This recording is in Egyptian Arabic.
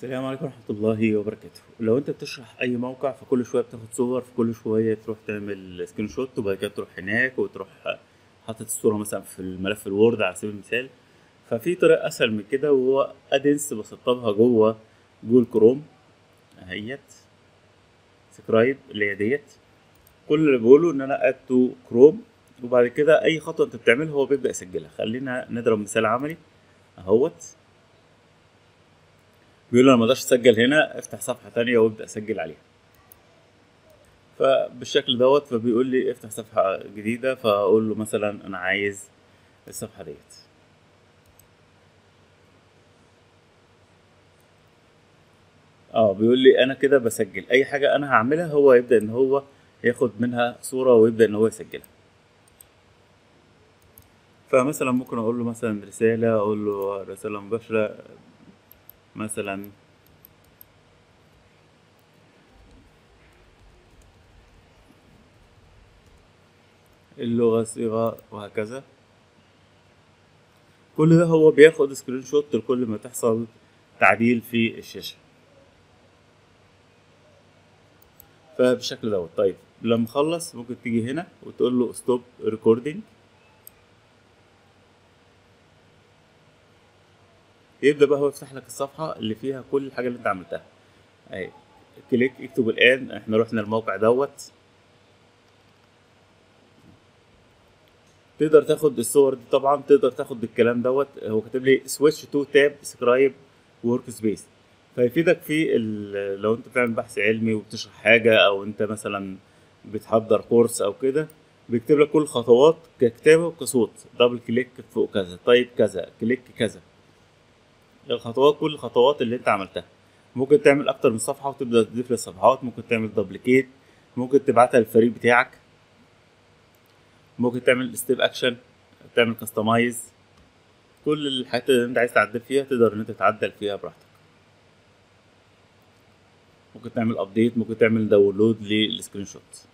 السلام عليكم ورحمة الله وبركاته لو انت بتشرح اي موقع فكل شوية بتاخد صور فكل شوية تروح تعمل سكرين شوت وبعد كده تروح هناك وتروح حاطط الصورة مثلا في الملف الوورد على سبيل المثال ففي طريقة اسهل من كده وهو ادنس بسطبها جوه جوجل كروم اهيت سكرايب اللي هي ديت كل اللي بقوله ان انا اد تو كروم وبعد كده اي خطوة انت بتعملها هو بيبدأ يسجلها خلينا نضرب مثال عملي اهوت بيقول انا ما اقدرش اسجل هنا افتح صفحه تانية وابدا اسجل عليها فبالشكل دوت فبيقول لي افتح صفحه جديده فاقول له مثلا انا عايز الصفحه ديت اه بيقول لي انا كده بسجل اي حاجه انا هعملها هو يبدا ان هو ياخد منها صوره ويبدا ان هو يسجلها فمثلا ممكن اقول له مثلا رساله اقول له رساله مباشره مثلا اللغة صيغة وهكذا كل ده هو بياخد سكرين شوت لكل ما تحصل تعديل في الشاشة فبالشكل دوت طيب لما خلص ممكن تيجي هنا وتقول له ستوب ريكوردينج يبدا بقى هو يفتح لك الصفحه اللي فيها كل الحاجه اللي انت عملتها اهي كليك اكتب الان احنا رحنا الموقع دوت تقدر تاخد الصور دي طبعا تقدر تاخد الكلام دوت هو كاتب لي سويتش تو تاب سكرايب ورك سبيس فيفيدك في لو انت بتعمل بحث علمي وبتشرح حاجه او انت مثلا بتحضر كورس او كده بيكتب لك كل الخطوات ككتابه وكصوت دبل كليك فوق كذا طيب كذا كليك كذا الخطوات كل الخطوات اللي انت عملتها ممكن تعمل اكتر من صفحه وتبدا تضيف للصفحات ممكن تعمل دبليكيت ممكن تبعتها للفريق بتاعك ممكن تعمل ستيب اكشن تعمل كاستمايز كل الحاجات اللي انت عايز تعدل فيها تقدر ان انت تعدل فيها براحتك ممكن تعمل ابديت ممكن تعمل داونلود للسكرين شوت